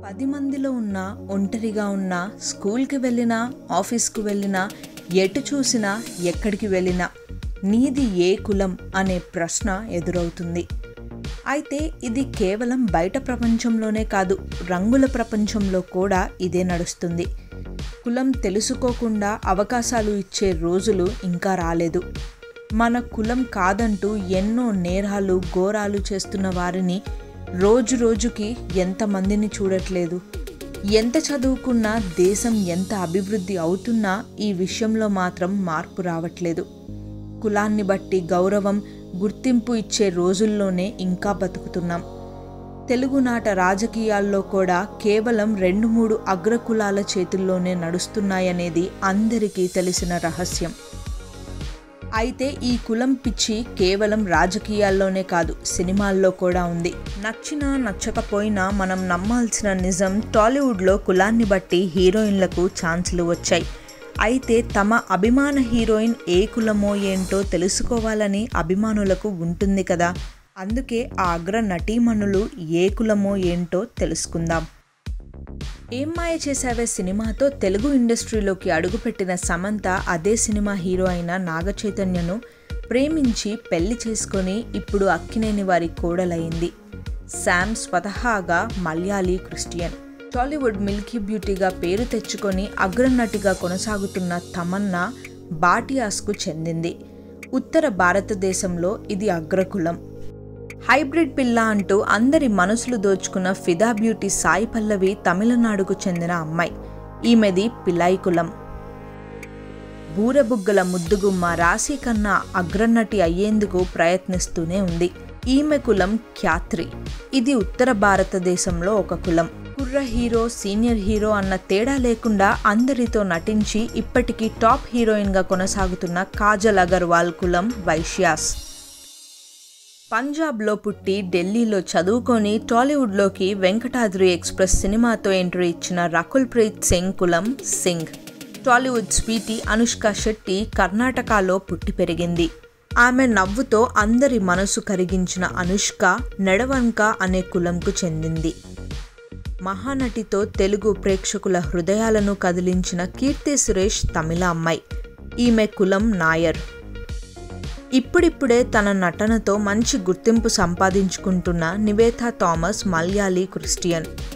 పది మందిలో ఉన్న ఒంటరిగా ఉన్నా స్కూల్కి వెళ్ళినా ఆఫీస్కు వెళ్ళినా ఎటు చూసినా ఎక్కడికి వెళ్ళినా నీది ఏ కులం అనే ప్రశ్న ఎదురవుతుంది అయితే ఇది కేవలం బయట ప్రపంచంలోనే కాదు రంగుల ప్రపంచంలో కూడా ఇదే నడుస్తుంది కులం తెలుసుకోకుండా అవకాశాలు ఇచ్చే రోజులు ఇంకా రాలేదు మన కులం కాదంటూ ఎన్నో నేరాలు ఘోరాలు చేస్తున్న వారిని రోజు రోజుకి ఎంతమందిని చూడట్లేదు ఎంత చదువుకున్నా దేశం ఎంత అభివృద్ధి అవుతున్నా ఈ విషయంలో మాత్రం మార్పు రావట్లేదు కులాన్ని బట్టి గౌరవం గుర్తింపు ఇచ్చే రోజుల్లోనే ఇంకా బతుకుతున్నాం తెలుగునాట రాజకీయాల్లో కూడా కేవలం రెండు మూడు అగ్రకులాల చేతుల్లోనే నడుస్తున్నాయనేది అందరికీ తెలిసిన రహస్యం అయితే ఈ కులం పిచ్చి కేవలం రాజకీయాల్లోనే కాదు సినిమాల్లో కూడా ఉంది నచ్చినా నచ్చకపోయినా మనం నమ్మాల్సిన నిజం టాలీవుడ్లో కులాన్ని బట్టి హీరోయిన్లకు ఛాన్సులు వచ్చాయి అయితే తమ అభిమాన హీరోయిన్ ఏ కులమో ఏంటో తెలుసుకోవాలని అభిమానులకు ఉంటుంది కదా అందుకే ఆ అగ్ర నటీమణులు ఏ కులమో ఏంటో తెలుసుకుందాం ఏం మాయ చేసావే సినిమాతో తెలుగు ఇండస్ట్రీలోకి అడుగుపెట్టిన సమంత అదే సినిమా హీరో అయిన నాగ చైతన్యను ప్రేమించి పెళ్లి చేసుకొని ఇప్పుడు అక్కినేని వారి కోడలైంది శామ్ స్వతహాగా మలయాళీ క్రిస్టియన్ టాలీవుడ్ మిల్కీ బ్యూటీగా పేరు తెచ్చుకొని అగ్రనటిగా కొనసాగుతున్న తమన్నా బాటియాస్కు చెందింది ఉత్తర భారతదేశంలో ఇది అగ్రకులం హైబ్రిడ్ పిల్ల అంటూ అందరి మనసులు దోచుకున్న ఫిదా బ్యూటీ సాయి పల్లవి తమిళనాడుకు చెందిన అమ్మాయి ఈమెది పిల్లాయి కులం బూరబుగ్గల ముద్దుగుమ్మ రాశి కన్నా అగ్రనటి అయ్యేందుకు ప్రయత్నిస్తూనే ఉంది ఈమె కులం ఖ్యాత్రి ఇది ఉత్తర భారతదేశంలో ఒక కులం కుర్ర హీరో సీనియర్ హీరో అన్న తేడా లేకుండా అందరితో నటించి ఇప్పటికీ టాప్ హీరోయిన్గా కొనసాగుతున్న కాజల్ అగర్వాల్ కులం వైశ్యాస్ పంజాబ్లో పుట్టి ఢిల్లీలో చదువుకొని టాలీవుడ్లోకి వెంకటాద్రి ఎక్స్ప్రెస్ సినిమాతో ఎంట్రీ ఇచ్చిన రకుల్ ప్రీత్ సింగ్ కులం సింగ్ టాలీవుడ్ స్వీటీ అనుష్క శెట్టి కర్ణాటకలో పుట్టి పెరిగింది ఆమె నవ్వుతో అందరి మనసు కరిగించిన అనుష్క నెడవంక అనే కులంకు చెందింది మహానటితో తెలుగు ప్రేక్షకుల హృదయాలను కదిలించిన కీర్తి సురేష్ తమిళ అమ్మాయి ఈమె కులం నాయర్ ఇప్పుడిప్పుడే తన నటనతో మంచి గుర్తింపు సంపాదించుకుంటున్న నివేతా థామస్ మలయాళీ క్రిస్టియన్